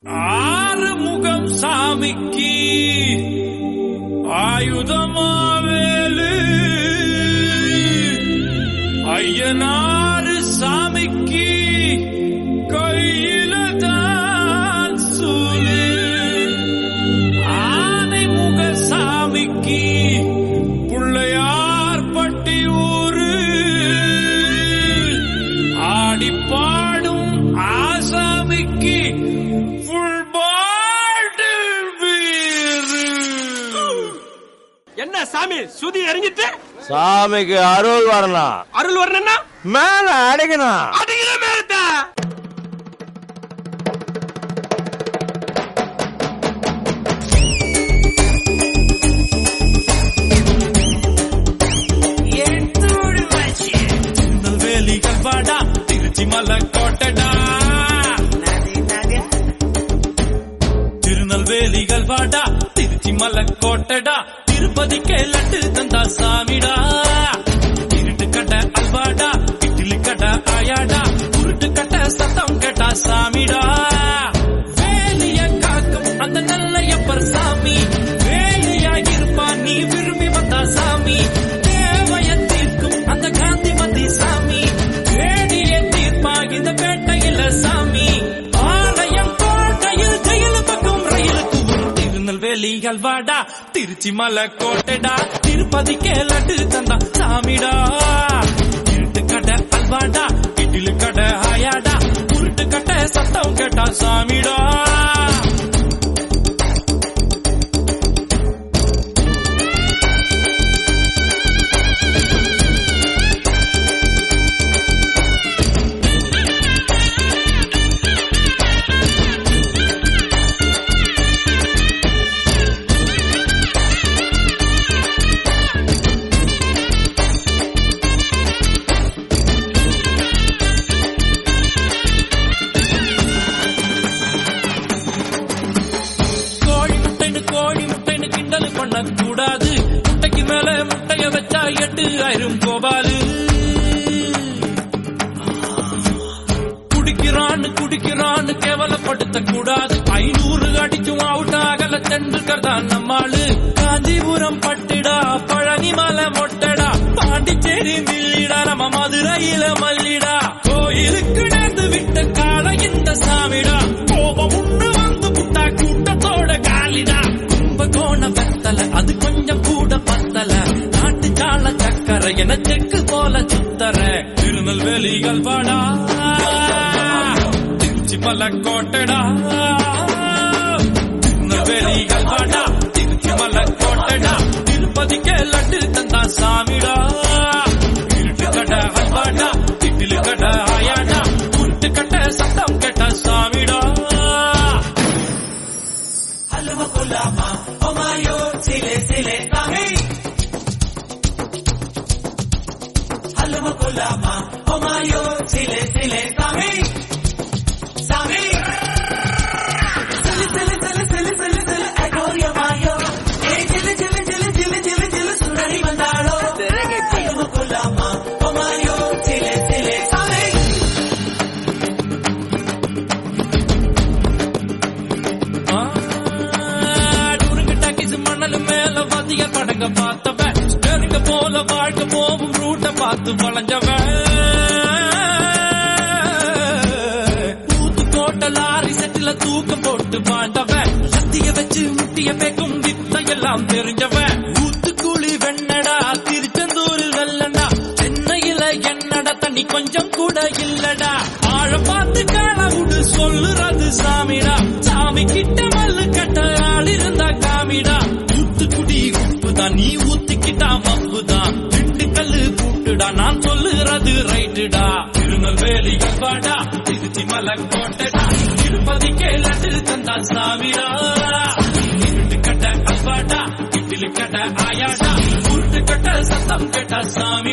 ஆறுமுகம் சாமிக்கு ஆயுதமாவேலு ஐயனாறு சாமிக்கு கையில தான் சூலு ஆனைமுக சாமிக்கு பிள்ளையார் பட்டி ஊரு ஆடி பாடும் ஆசாமிக்கு ஃபுல் பாட்டில் வீரு என்ன சாமி சுதி எறிஞ்சிட்டு சாமிக்கு அருள் வரணும் அருள் வரணும்னா மேல அடிக்கணும் அடிக்கிற மேலத்தா திருநெல்வேலிகள் வாடா திருச்சி மலை கோட்டடா திருநெல்வேலிகள் வாடா திருச்சி மலை கோட்டடா திருப்பதிக்கே லட்டு தந்தா சாமிடா இருட்டு கட்ட அல்வாடா இட்லி கட்ட ஆயாடா உருட்டு கட்ட சத்தம் கேட்டா சாமிடா வேலிய காக்கும் அந்த நல்லையப்பர் சாமி வேலியா இருப்பான் நீ விரும்பி வந்தா சாமி தேவைய தீர்க்கும் அந்த காந்திமதி சாமி வேடிய தீர்ப்பா இந்த பேட்டையில சாமி ஆலயம் கோட்டையில் ஜெயில் பக்கம் ரயிலுக்கு வரும் திருநெல்வேலி அல்வாடா திருச்சி மலை கோட்டைடா திருப்பதிக்கே லட்டு தந்தா சாமிடா இருட்டு கடை அல்வாடா இட்லி கடை ஆயாடா உருட்டு கட்ட சத்தம் கேட்டா சாமிடா கோழி முட்டைன்னு கோழி முட்டைன்னு கிண்டல் பண்ண கூடாது முட்டைக்கு மேல முட்டைய வச்சா எட்டு ஆயிரம் கோபாலு குடிக்கிறான்னு குடிக்கிறான்னு கேவலப்படுத்த கூடாது ஐநூறு அடிச்சும் அவுட் ஆகல தெண்டுக்கர் தான் நம்மாளு காஞ்சிபுரம் பட்டுடா பழனி மலை மொட்டடா பாண்டிச்சேரி மில்லிடா நம்ம மதுரையில மல்லிடா கோயிலுக்கு நேர்ந்து விட்ட கால இந்த சாமிடா கோபம் உண்டு வந்து புட்டா கூட்டத்தோட காலிடா கும்பகோண வெத்தல அது கொஞ்சம் கூட பத்தல நாட்டு சால சக்கரை என செக்கு போல சுத்தர திருநெல்வேலிகள் வாடா திருச்சி மலை கோட்டடா திருநெல்வேலிகள் வாடா திருச்சி மலை கோட்டடா திருப்பதிக்கே லட்டு தந்தா சாமிடா இருட்டு கட்ட அல்வாடா இட்லி கட்ட ஆயாடா உருட்டு கட்ட சத்தம் கேட்ட சாமிடா டூருங்கிட்ட கிசு மணல் மேல வதிய படங்க பார்த்தவன் ஸ்டேரிங்க போல வாழ்க்கை போகும் ரூட்ட பார்த்து வளைஞ்சவன் ஊத்துக்கோட்டை லாரி செட்டில தூக்கம் போட்டு பாண்டவன் சத்திய வச்சு முட்டிய பேக்கும் வித்தையெல்லாம் தெரிஞ்சவன் ஊத்துக்குழி வெண்ணடா திருச்செந்தூரில் வெள்ளடா சென்னையில என்னடா தண்ணி கொஞ்சம் கூட இல்லடா ஆழ பார்த்து காண விடு சொல்லுறது சாமிடா சாமி கிட்ட மல்லு கட்ட ஆள் இருந்தா காமிடா ஊத்துக்குடி உப்புதான் நீ ஊத்திக்கிட்டா மப்புதான் ரெண்டு கல்லு கூட்டுடா நான் சொல்லுறது ரைட்டுடா திருநெல்வேலி வாடா திருச்சி மலை கோட்டடா திருப்பதிக்கே லட்டு தந்தா சாமிடா இருட்டு கட்ட அல்வாடா இட்லி கட்ட ஆயாடா உருட்டு கட்ட சத்தம் கேட்டா சாமி